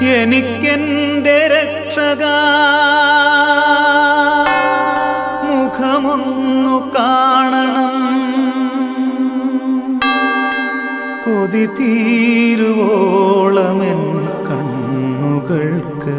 എനിക്കെന്റെ രക്ഷക മുഖമൊന്നു കാണണം കൊതി തീരുവോളമെൻ കണ്ണുകൾക്ക്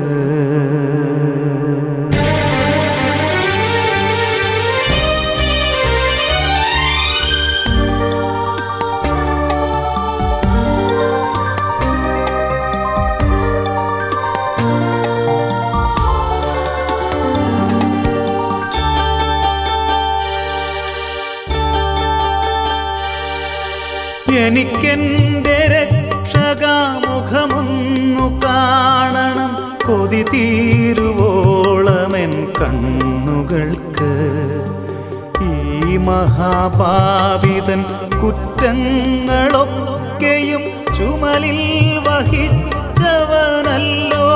എനിക്കെന്റെ രക്ഷകാമുഖമൊന്നു കാണണം കൊതി തീരുവോളമെൻ കണ്ണുകൾക്ക് ഈ മഹാപാപിതൻ കുറ്റങ്ങളൊക്കെയും ചുമലിൽ വഹിച്ചവനല്ലോ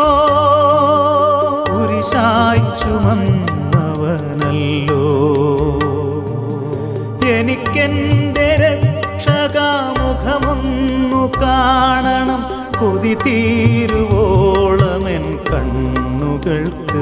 കുരിശായി ചുമന്നവനല്ലോ എനിക്കെന്റെ രക്ഷകാമുഖമൊന്നു കാണണം കൊതി തീരുവോളമെൻ കണ്ണുകൾക്ക്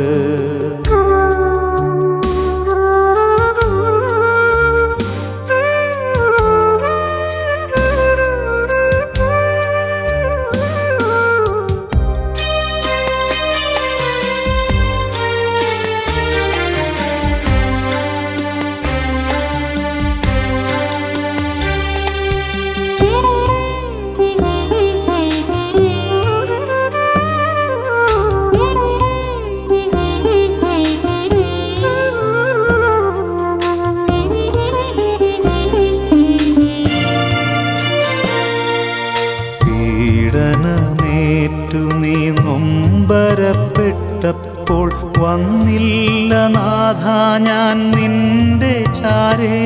പീഡനമേറ്റു നീ നൊമ്പരപ്പെട്ടപ്പോൾ വന്നില്ല നാഥ ഞാൻ നിന്റെ ചാരേ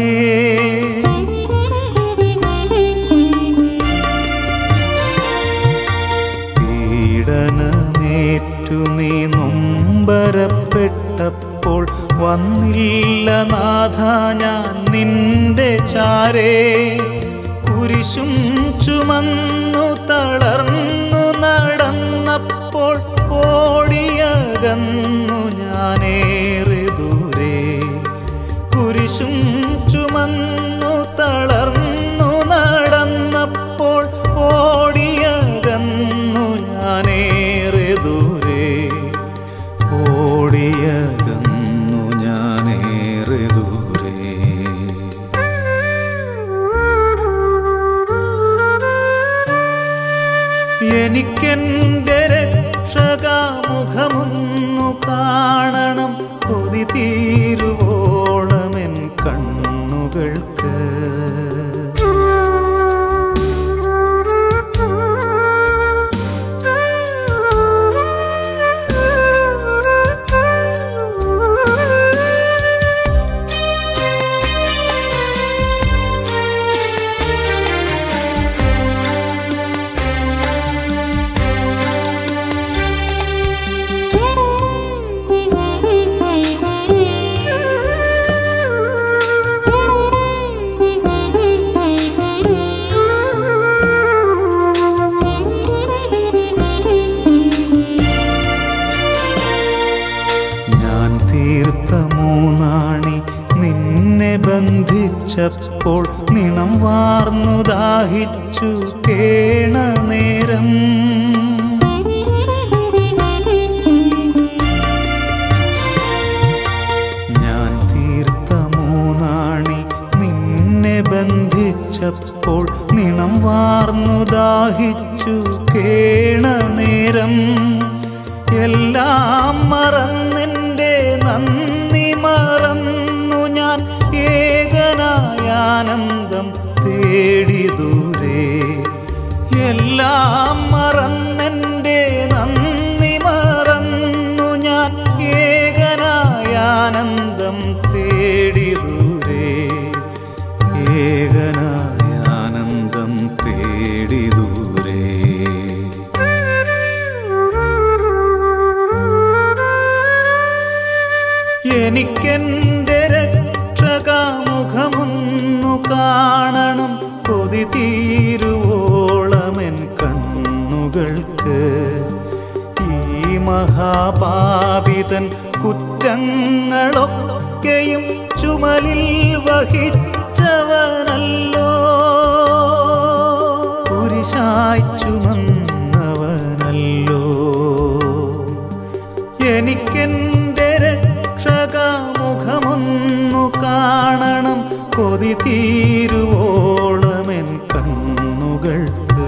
പീഡനമേറ്റു നീ നൊമ്പരപ്പെട്ടപ്പോൾ വന്നില്ല നാഥ ഞാൻ നിന്റെ ചാരേ കുരിശും ചുമന്നു തളർന്നു നടന്നപ്പോൾ ഓടിയകന്നു ഞാനേറെ ദൂരെ കുരിശും ചുമന്നു തളർന്നു നടന്നപ്പോൾ ഓടിയകന്നു ഞാനേറെ ദൂരെ ഓടിയകന്നു ഞാനേറെ ദൂരെ എനിക്കെന്റെ രക്ഷകാമുഖമൊന്നു കാണണം കൊതി തീരുവോളമെൻ കണ്ണുകൾക്ക് ഞാൻ തീർത്ത മൂന്നാണി നിന്നെ ബന്ധിച്ചപ്പോൾ നിണം വാർന്നു ദാഹിച്ചു കേണ നേരം ഞാൻ തീർത്ത മൂന്നാണി നിന്നെ ബന്ധിച്ചപ്പോൾ നിണം വാർന്നു ദാഹിച്ചു കേണ നേരം എല്ലാം മറന്നെൻ്റെ നന്ദി മറന്നു ഞാൻ ഏകനായ ആനന്ദം തേടി ദൂരെ എല്ലാം മറന്നെൻ്റെ നന്ദി മറന്നു ഞാൻ ഏകനായ ആനന്ദം തേടി ദൂരെ ഏകനായ ആനന്ദം തേടി ദൂരെ എനിക്കെന്റെ രക്ഷകാമുഖമൊന്നു കാണണം കൊതി തീരുവോളമെൻ കണ്ണുകൾക്ക് മഹാപാപിതൻ കുറ്റങ്ങളൊക്കെയും ചുമലിൽ വഹിച്ചവനല്ലോ കുരിശായി ചുമന്നവനല്ലോ എനിക്കെൻ്റെ രക്ഷകമുഖമൊന്നു കാണണം കൊതി തീരുവോളമെൻ കണ്ണുകൾക്ക്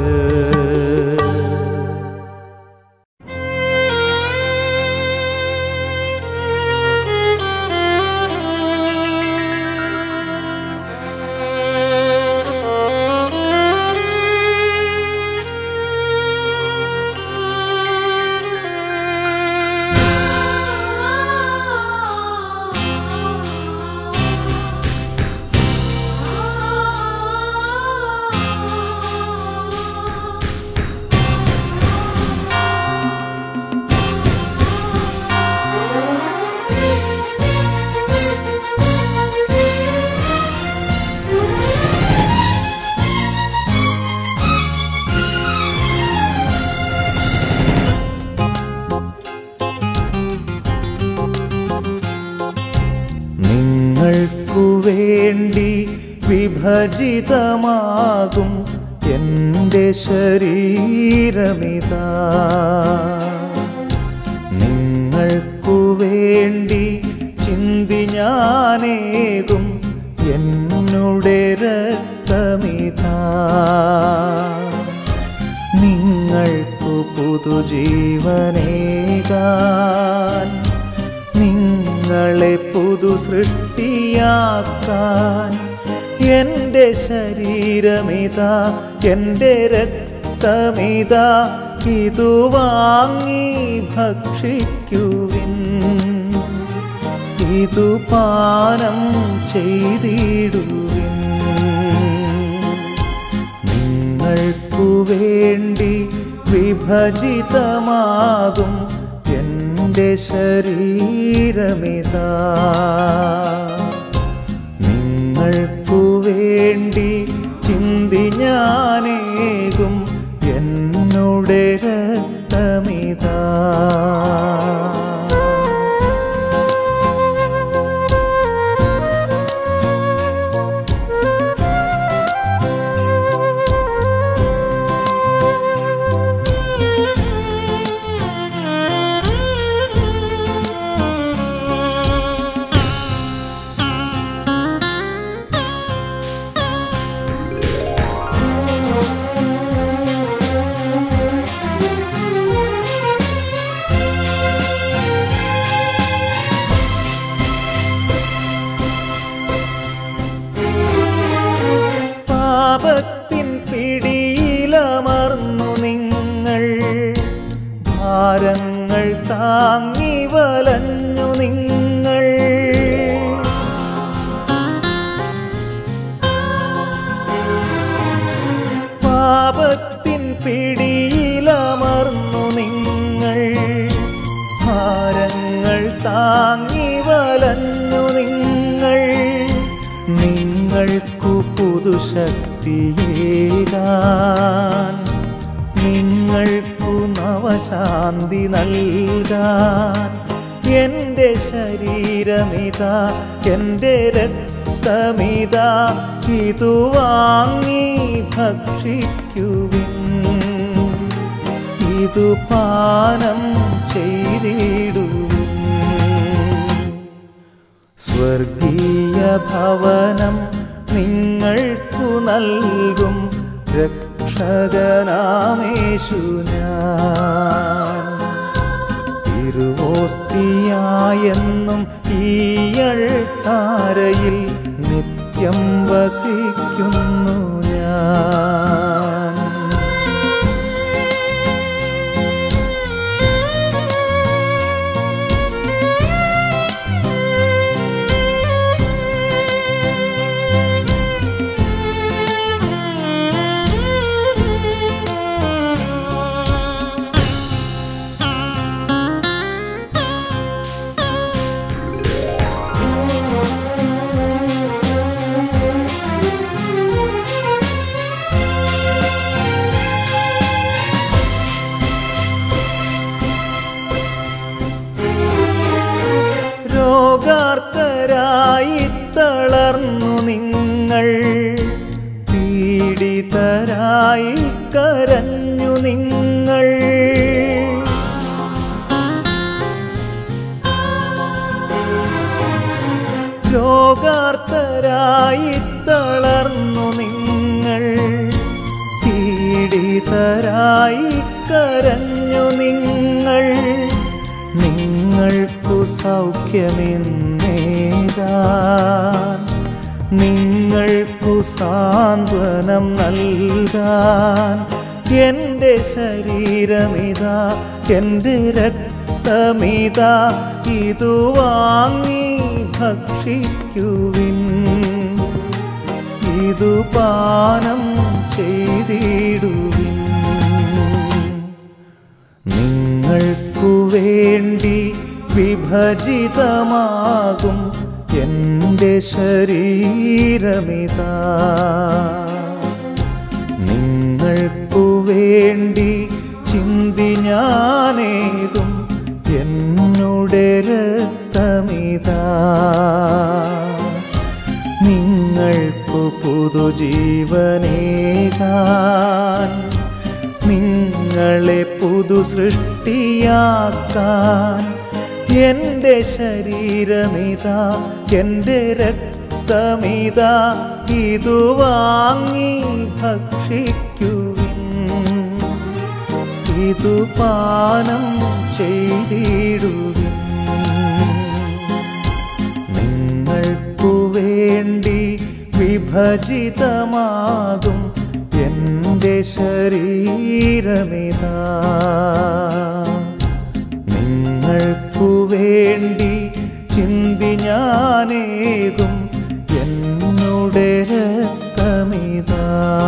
നിങ്ങൾക്കു വേണ്ടി വിഭജിതമാകും എൻ്റെ ശരീരമിതാ നിങ്ങൾക്കു വേണ്ടി ചിന്തി ഞാനേകും എന്നുടെ രക്തമിതാ നിങ്ങൾക്കു പുതുജീവനേകാൻ നിങ്ങളെ പുതു സൃഷ്ടിയാക്കാൻ എൻ്റെ ശരീരമിതാ എൻ്റെ രക്തമിതാ ഇതു വാങ്ങി ഭക്ഷിക്കുവിൻ ഇതു പാനം ചെയ്തിടുവിൻ നിങ്ങൾക്കു വേണ്ടി വിഭജിതമാകും എൻ്റെ ശരീരമിതാ നിങ്ങൾക്കു വേണ്ടി ചിന്തി ഞാനേകും എന്നുടെ രക്തമിതാ പാപത്തിൻ പിടിയിലമർന്നു നിങ്ങൾ ഭാരങ്ങൾ താങ്ങി വലഞ്ഞു നിങ്ങൾ പാപത്തിൻ പിടിയിലമർന്നു നിങ്ങൾ ഭാരങ്ങൾ താങ്ങി വലഞ്ഞു നിങ്ങൾ നിങ്ങൾക്കു പുതുശക്തിയേകാൻ നിങ്ങൾക്കു നവശാന്തി നൽകാൻ എൻ്റെ ശരീരമിതാ എൻ്റെ രക്തമിതാ ഇതു വാങ്ങി ഭക്ഷിക്കുവിൻ ഇതു പാനം ചെയ്തിടുവിൻ സ്വർഗീയ ഭവനം നിങ്ങൾക്കു നൽകും രക്ഷകനാമേശു ഞാൻ തിരുവോസ്തിയായെന്നും ഈയൾത്താരയിൽ നിത്യം വസിക്കുന്നു ഞാൻ തളർന്നു നിങ്ങൾ പീഡിതരായി കരഞ്ഞു നിങ്ങൾ രോഗാർത്തരായി തളർന്നു നിങ്ങൾ പീഡിതരായി കരഞ്ഞു നിങ്ങൾ നിങ്ങൾക്കു സൗഖ്യമെന്നേതാൻ നിങ്ങൾക്കു സാന്ത്വനം നൽകാൻ എൻ്റെ ശരീരമിതാ എൻ്റെ രക്തമിതാ ഇതു വാങ്ങി ഭക്ഷിക്കുവിൻ ഇതു പാനം ചെയ്തിടുവിൻ നിങ്ങൾക്കു വേണ്ടി വിഭജിതമാകും എൻ്റെ ശരീരമിതാ നിങ്ങൾക്കു വേണ്ടി ചിന്തി ഞാനേകും എന്നുടെ രക്തമിതാ നിങ്ങൾക്കു പുതുജീവനേകാൻ നിങ്ങളെ പുതു സൃഷ്ടിയാക്കാൻ എൻ്റെ ശരീരമിതാ എൻ്റെ രക്തമിതാ ഇതു വാങ്ങി ഭക്ഷിക്കുവിൻ ഇതു പാനം ചെയ്തിടുവിൻ നിങ്ങൾക്കു വേണ്ടി വിഭജിതമാകും എൻ്റെ ശരീരമിതാ നിങ്ങൾക്കു വേണ്ടി ചിന്തി ഞാനേകും എന്നുടെ രക്തമിതാ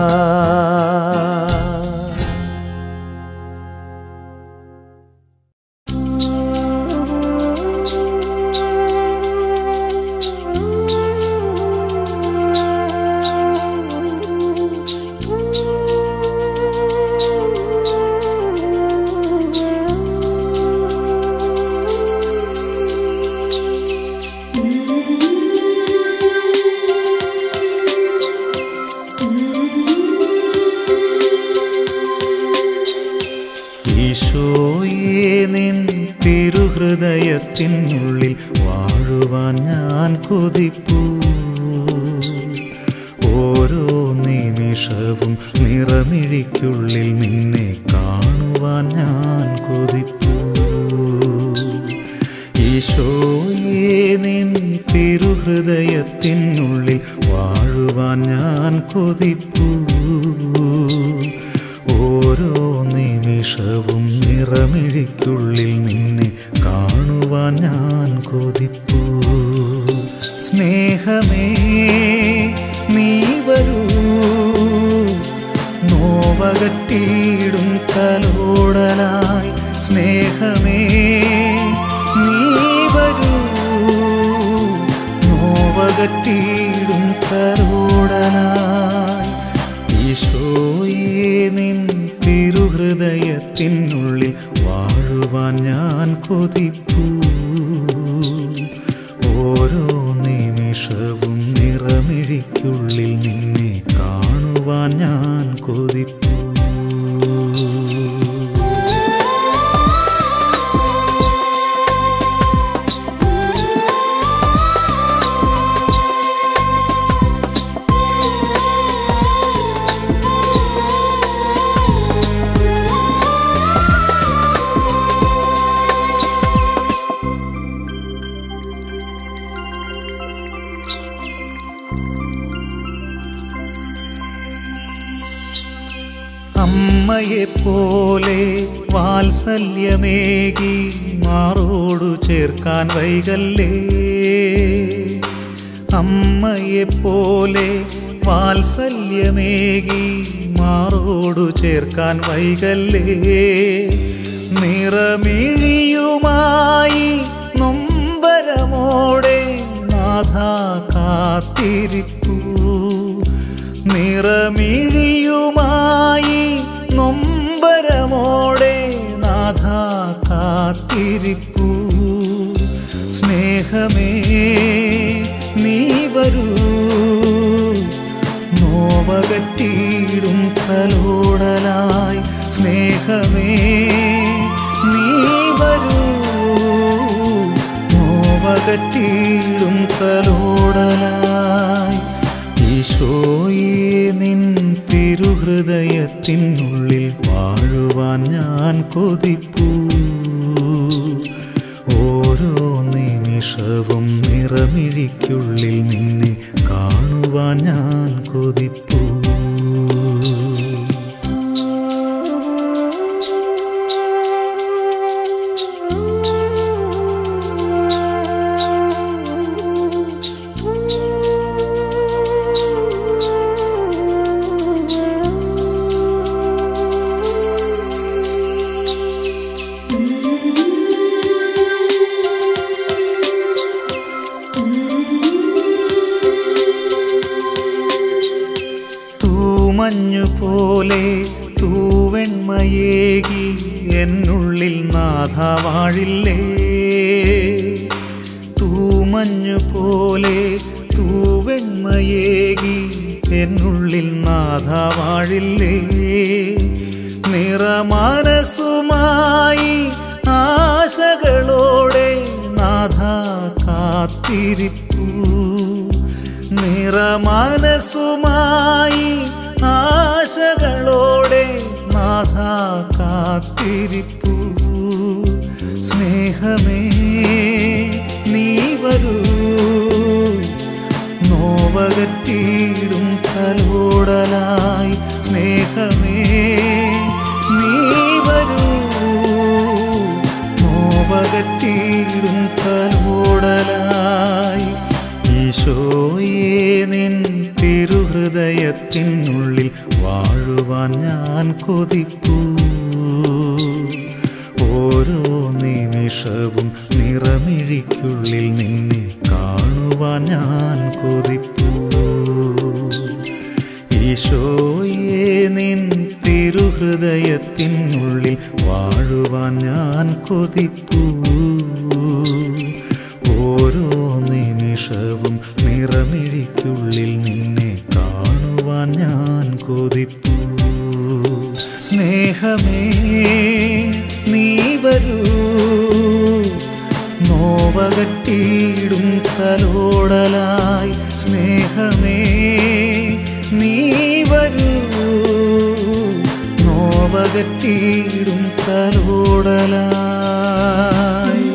ഈശോയെ നിൻ തിരുഹൃദയത്തിനുള്ളിൽ വാഴുവാൻ ഞാൻ കൊതിപ്പൂ ഓരോ നിമിഷവും നിറമിഴിക്കുള്ളിൽ നിന്നെ കാണുവാൻ ഞാൻ കൊതിപ്പൂ ഈശോയെ നിൻ തിരുഹൃദയത്തിനുള്ളിൽ വാഴുവാൻ ഞാൻ കൊതിപ്പൂ ഓരോ നിമിഷവും നിറമിഴിക്കുള്ളിൽ നിന്നെ കാണുവാൻ ഞാൻ കൊതിപ്പൂ സ്നേഹമേ നീ വരൂ നോവകട്ടിയിടും തലോടലായി സ്നേഹമേ നീ വരൂ നോവകട്ടിയിടും തലോടലായി ഈശോയെ നിൻ തിരുഹൃദയത്തിനുള്ളിൽ വാഴുവാൻ ഞാൻ കൊതിപ്പൂ ഓരോ നിമിഷവും നിറമിഴിക്കുള്ളിൽ നിന്നെ കാണുവാൻ ഞാൻ കൊതിപ്പൂ അമ്മയെ പോലെ വാത്സല്യമേകി മാറോടു ചേർക്കാൻ വൈകല്ലേ അമ്മയെ പോലെ വാത്സല്യമേകി മാറോടു ചേർക്കാൻ വൈകല്ലേ നിറമിഴിയുമായി നൊമ്പരമോടെ നാഥ കാത്തിരിപ്പൂ നിറമിഴിയുമായി നൊമ്പരമോടെ നാഥ കാത്തിരിപ്പൂ സ്നേഹമേ നീ വരൂ നോവകറ്റിയിടും തലോടലായി സ്നേഹമേ നീ വരൂ നോവകറ്റിയിടും തലോടലായി ഈശോയെ നിൻ തിരുഹൃദയത്തിനുള്ളിൽ വാഴുവാൻ ഞാൻ കൊതിപ്പൂ ഓരോ നിമിഷവും നിറമിഴിക്കുള്ളിൽ നിന്നെ കാണുവാൻ ഞാൻ കൊതിപ്പൂ തൂമഞ്ഞു പോലെ തൂവെണ്മയേകി എന്നുള്ളിൽ നാഥ വാഴില്ലേ തൂമഞ്ഞു പോലെ തൂവെണ്മയേകി എന്നുള്ളിൽ നാഥ വാഴില്ലേ നിറമാനസുമായി ആശകളോടെ നാഥ കാത്തിരിപ്പൂ നിറമനസുമായി ആശകളോടെ നാഥ കാത്തിരിപ്പൂ സ്നേഹമേ നീ വരൂ നോവകറ്റിയിടും കലോടലായി സ്നേഹമേ നീ വരൂ നോവകറ്റിയിടും കലോടലായി ഈശോയെ നിൻ തിരുഹൃദയത്തിനുള്ളിൽ വാഴുവാൻ ഞാൻ കൊതിപ്പൂ ഓരോ നിമിഷവും നിറമിഴിക്കുള്ളിൽ നിന്നെ കാണുവാൻ ഞാൻ കൊതിപ്പൂ ഈശോയെ നിൻ തിരുഹൃദയത്തിനുള്ളിൽ വാഴുവാൻ ഞാൻ കൊതിപ്പൂ ഓരോ നിമിഷവും നിറമിഴിക്കുള്ളിൽ നിന്നെ കാണുവാൻ ഞാൻ കൊതിപ്പൂ സ്നേഹമേ നീ വരൂ നോവകറ്റിയിടും കലോടലായി സ്നേഹമേ നീ വരൂ നോവകറ്റിയിടും കലോടലായി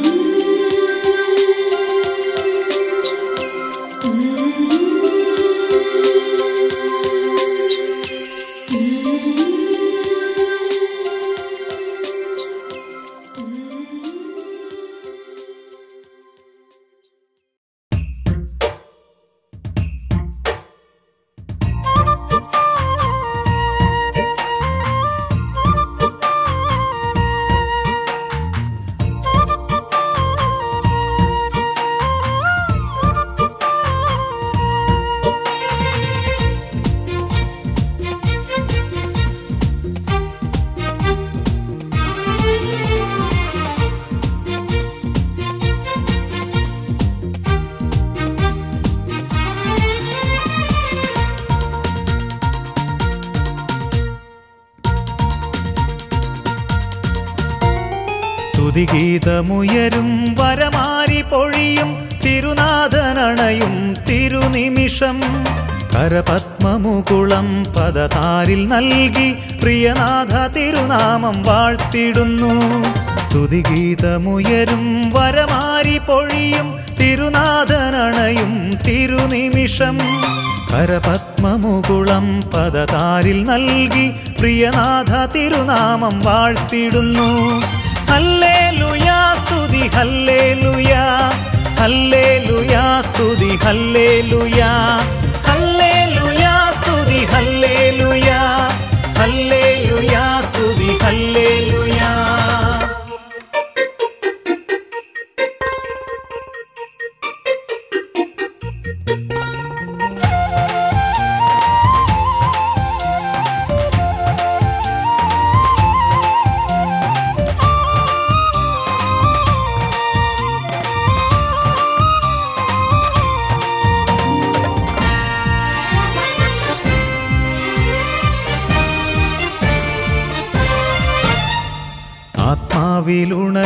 സ്തുതിഗീതമുയരും വരമാരി പൊഴിയും തിരുനാഥനണയും തിരുനിമിഷം കരപത്മമുകുളം പദതാരിൽ നൽകി പ്രിയനാഥ തിരുനാമം വാഴ്ത്തിടുന്നു സ്തുതിഗീതമുയരും വരമാരി പൊഴിയും തിരുനാഥനണയും തിരുനിമിഷം കരപത്മമുകുളം പദതാരിൽ നൽകി പ്രിയനാഥ തിരുനാമം വാഴ്ത്തിടുന്നു ഹല്ലേലൂയാ സ്തുതി ഹല്ലേലൂയാ ഹല്ലേലൂയാ സ്തുതി ഹല്ലേലൂയാ ഹല്ലേലൂയാ സ്തുതി ഹല്ലേലൂയാ ഹല്ലേലൂയാ സ്തുതി ഹല്ലേലൂയാ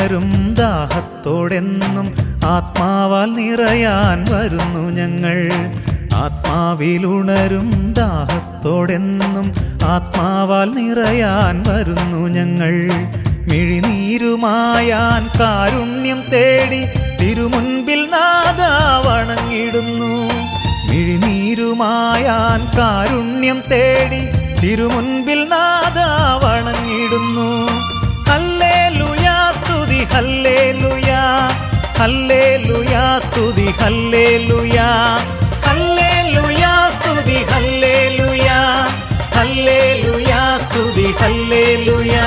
ആത്മാവിലുണരും ദാഹത്തോടെന്നും ആത്മാവാൽ നിറയാൻ വരുന്നു ഞങ്ങൾ ആത്മാവിലുണരും ദാഹത്തോടെന്നും ആത്മാവാൽ നിറയാൻ വരുന്നു ഞങ്ങൾ മിഴിനീരുമായാൻ കാരുണ്യം തേടി തിരുമുൻപിൽ നാദ വണങ്ങിടുന്നു മിഴിനീരുമായാൻ കാരുണ്യം തേടി തിരുമുൻപിൽ നാദ വണങ്ങിടുന്നു ഹല്ലേ ലുയാ സ്തുതി ഹല്ലേ ലുയാ ഹല്ലേ ലുയാ സ്തുതി ഹല്ലേ ലുയാ ഹല്ലേ ലുയാ സ്തുതി ഹല്ലേ ലുയാ ഹല്ലേ ലുയാ സ്തുതി ഹല്ലേ ലുയാ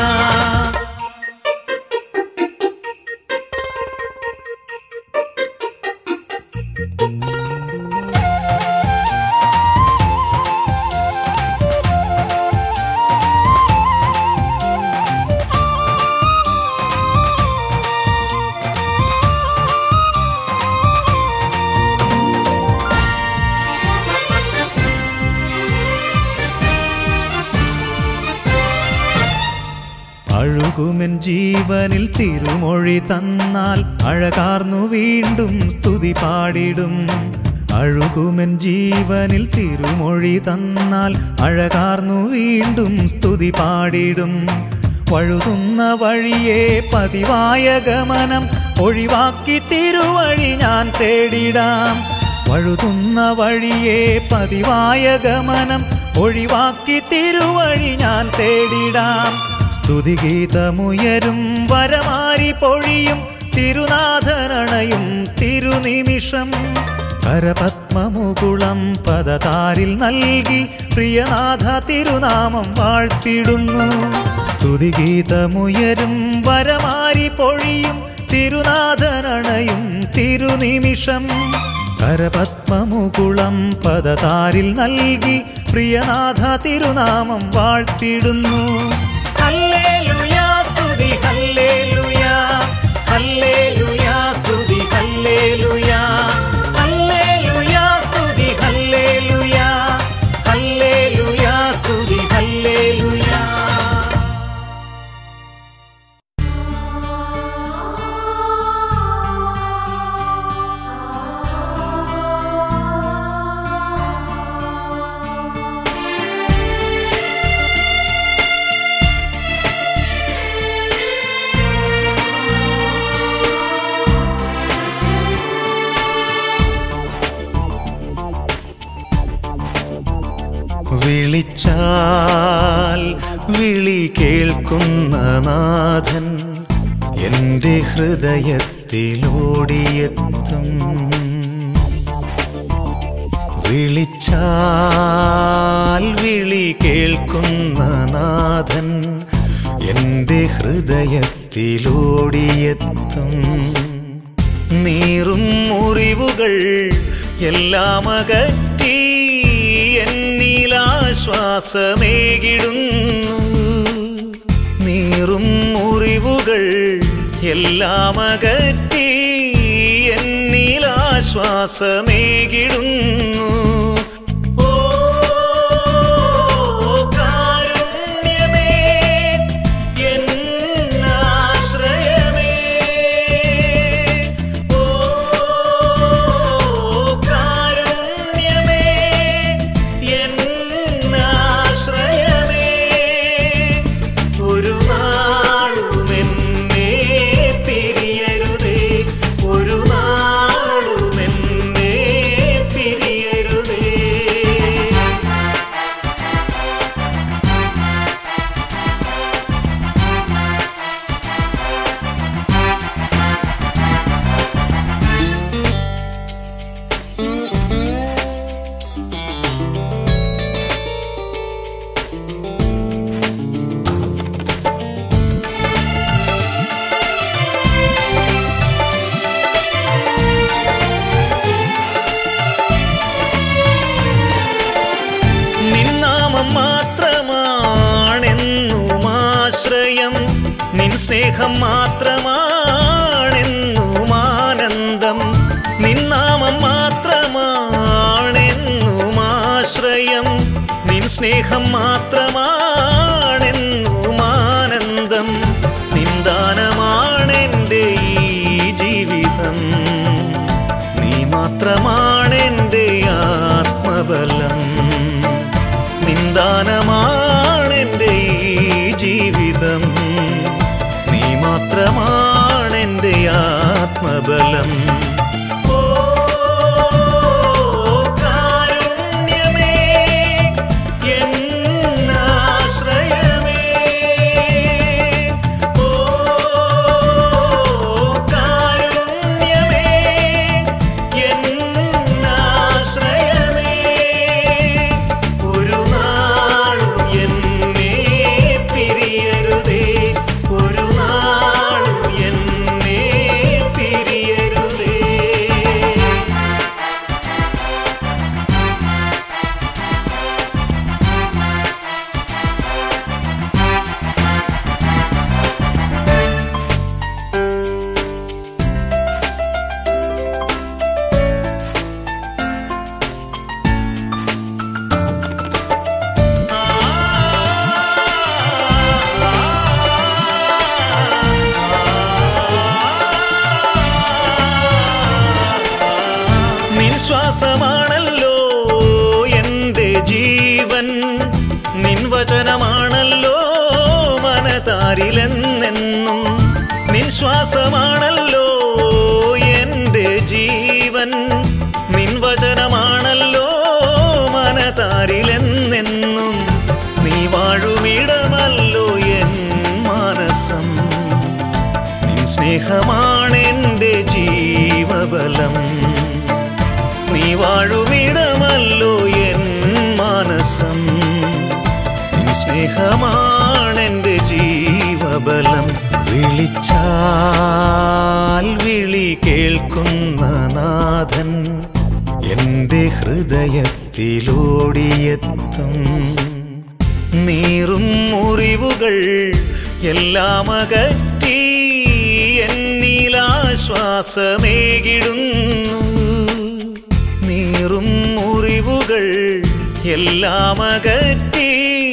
അഴുകുമെൻ ജീവനിൽ തിരുമൊഴി തന്നാൽ അഴകാർന്നു വീണ്ടും സ്തുതി പാടിടും അഴുകുമെൻ ജീവനിൽ തിരുമൊഴി തന്നാൽ അഴകാർന്നു വീണ്ടും സ്തുതി പാടിടും വഴുതുന്ന വഴിയെ പതിവായ ഗമനം ഒഴിവാക്കി തിരുവഴി ഞാൻ തേടിടാം വഴുതുന്ന വഴിയെ പതിവായ ഗമനം ഒഴിവാക്കി തിരുവഴി ഞാൻ തേടിടാം സ്തുതിഗീതമുയരും വരമാരി പൊഴിയും തിരുനാഥരണയും തിരുനിമിഷം കരപത്മമുകുളം പദതാരിൽ നൽകി പ്രിയനാഥ തിരുനാമം വാഴ്ത്തിടുന്നു സ്തുതിഗീതമുയരും വരമാരി പൊഴിയും തിരുനാഥരണയും തിരുനിമിഷം കരപത്മമുകുളം പദതാരിൽ നൽകി പ്രിയനാഥ തിരുനാമം വാഴ്ത്തിടുന്നു ഹല്ലേലൂയാ സ്തുതി ഹല്ലേലൂയാ ഹല്ലേലൂയാ സ്തുതി ഹല്ലേലൂയാ ഹല്ലേലൂയാ സ്തുതി ഹല്ലേലൂയാ ഹല്ലേലൂയാ സ്തുതി ഹല്ലേലൂയാ വിളിച്ചാൽ വിളി കേൾക്കുന്ന നാഥൻ എൻ്റെ ഹൃദയത്തിലോടിയെത്തും വിളിച്ചാൽ വിളി കേൾക്കുന്ന നാഥൻ എൻ്റെ ഹൃദയത്തിലോടിയെത്തും നീറും മുറിവുകൾ എല്ലാം അകറ്റി എന്നിലാശ്വാസമേകിടുന്നു നീറും മുറിവുകൾ എല്ലാം അകറ്റി എന്നിലാശ്വാസമേകിടുന്നു ഓ കാരുണ്യമേ എന്നാശ്രയമേ ഓ കാരുണ്യമേ എന്നാശ്രയമേ ഒരു നാളുമെന്നെ പിരിയരുതേ ഒരു നാളുമെന്നെ പിരിയരുതേ നിന്നാമം മാത്രമാണെന്നും ആശ്രയം നിൻ സ്നേഹം മാത്രമാണെന്നും ആനന്ദം നിന്നാമം മാത്രമാണെന്നും ആശ്രയം നിൻ സ്നേഹം മാത്രമാണെന്നും ആനന്ദം നിന്ദാനമാണെൻ്റെ മാത്രമാണെൻ്റെ ആത്മബലം നിന്ദാനമാണെൻ്റെ ഈ ജീവിതം നീ മാത്രമാണെൻ്റെ ആത്മബലം ഓ കാരുണ്യമേ എന്നാശ്രയമേ ഓ കാരുണ്യമേ എന്നാശ്രയമേ ഒരു നാളും എന്നെ പിരിയരുതേ ഒരു നാളും എന്നെ പിരിയരുതേ നിൻ ശ്വാസമാണല്ലോ എൻ്റെ ജീവൻ നിൻ വചനമാണല്ലോ മനതാരിലെന്നെന്നും നിൻ ശ്വാസമാണല്ലോ എൻ്റെ ജീവൻ നിൻ വചനമാണല്ലോ മനതാരിലെന്നെന്നും നീ വാഴുമിടമല്ലോ എൻ മാനസം നിൻ സ്നേഹമാണെൻ്റെ ജീവബലം നീ വാഴുമിടമല്ലോ എൻ മാനസം നിൻ സ്നേഹമാണെൻ്റെ ജീവബലം വിളിച്ചാൽ വിളി കേൾക്കുന്ന നാഥൻ എൻ്റെ ഹൃദയത്തിലോടിയെത്തും നീറും മുറിവുകൾ എല്ലാം അകറ്റി എന്നിലാശ്വാസമേകിടുന്നു നീറും മുറിവുകൾ എല്ലാം അകറ്റി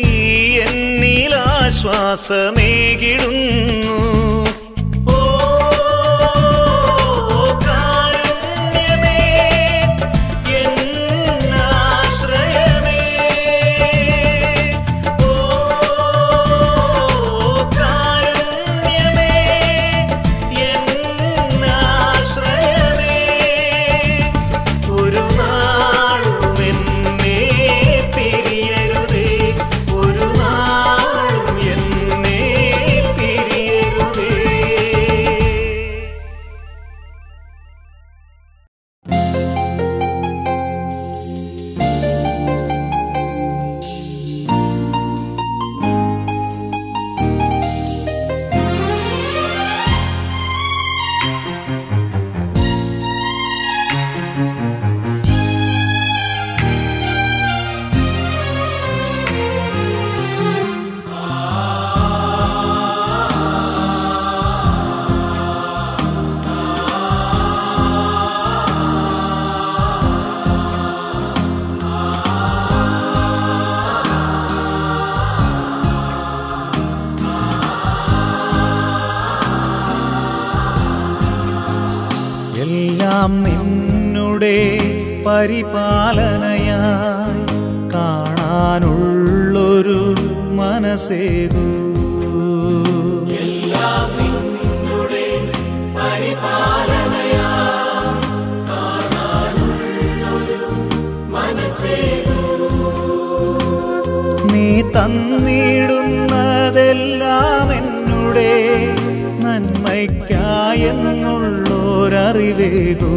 എന്നിലാശ്വാസമേകിടുന്നു ഓ കാരുണ്യമേ എന്നാശ്രയമേ ഓ കാരുണ്യമേ എന്നാശ്രയമേ ഒരു നാളും എന്നെ പിരിയരുതേ ഒരു നാളും എന്നെ പിരിയരുതേ എല്ലാം നിന്നുടെ പരിപാലനയായി കാണാനുള്ളൊരു മനസ്സേകൂ നീ തന്നിടുന്നതെല്ലാം എന്നുടെ നന്മയ്ക്കായെന്നുള്ളൊരറിവേകൂ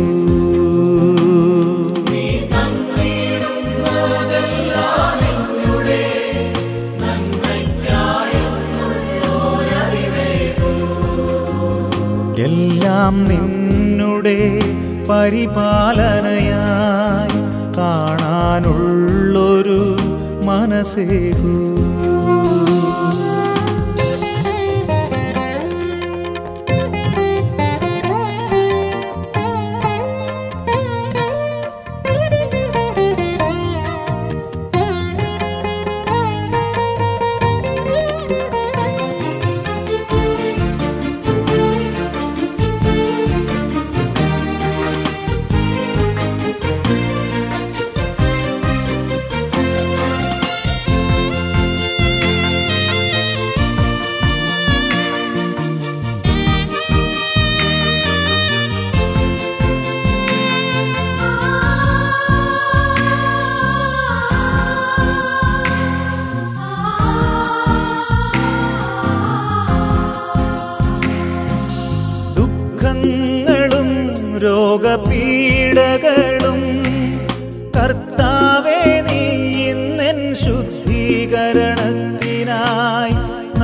എല്ലാം നിന്നുടെ പരിപാലനയായി കാണാനുള്ളൊരു മനസ്സേകൂ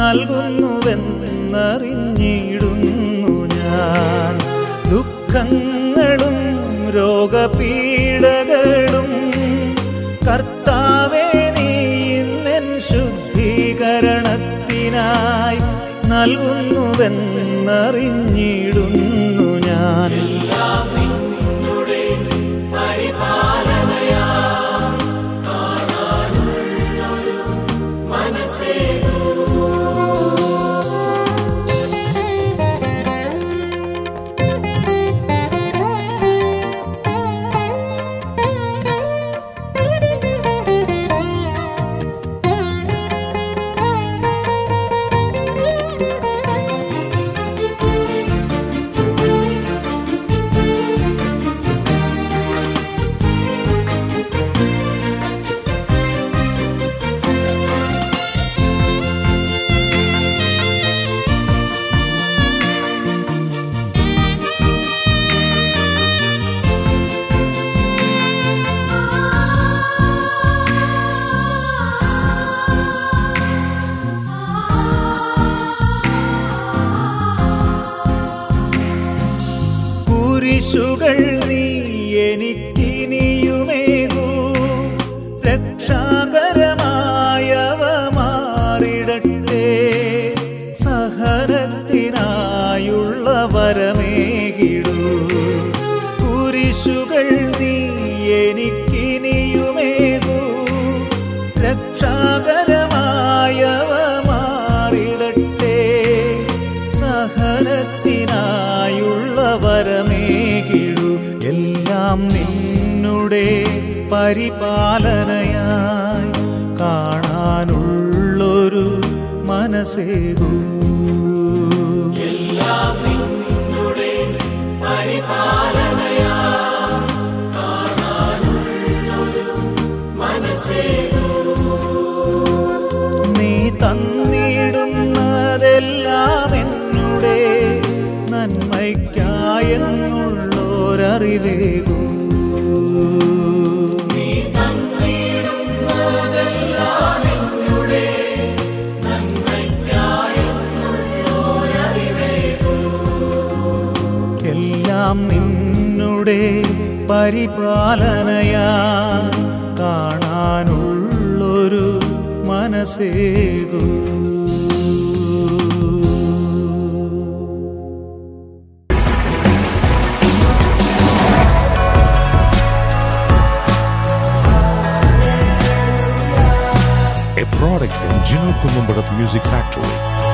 നൽകുന്നുവെന്നറിഞ്ഞിടുന്നു ഞാൻ ദുഃഖങ്ങളും രോഗപീഡകളും കർത്താവേ നീ ഇന്നെൻ ശുദ്ധീകരണത്തിനായി നൽകുന്നുവെന്നറിഞ്ഞിടുന്നു ഞാൻ കുരിശുകൾ നീ എനിക്കിനിയുമേകൂ രക്ഷാകരമായവ മാറിടട്ടെ സഹനത്തിനായുള്ള വരമേകിടൂ കുരിശുകൾ നീ എനിക്കിനിയുമേകൂ രക്ഷാകരമായവ മാറിടട്ടെ സഹനത്തിനായുള്ള വരമേകിടു എല്ലാം നിന്നുടെ പരിപാലനയായി കാണാനുള്ളൊരു മനസ്സേകൂ നീ തന്നിടുന്നതെല്ലാം എന്നുടെ നന്മയ്ക്കായെന്നുള്ളോരറിവേകൂ എല്ലാം നിന്നുടെ പരിപാലനയാ കാണാനുള്ളൊരു മനസ്സേകൂ a product from Gino Columbarat Music Factory.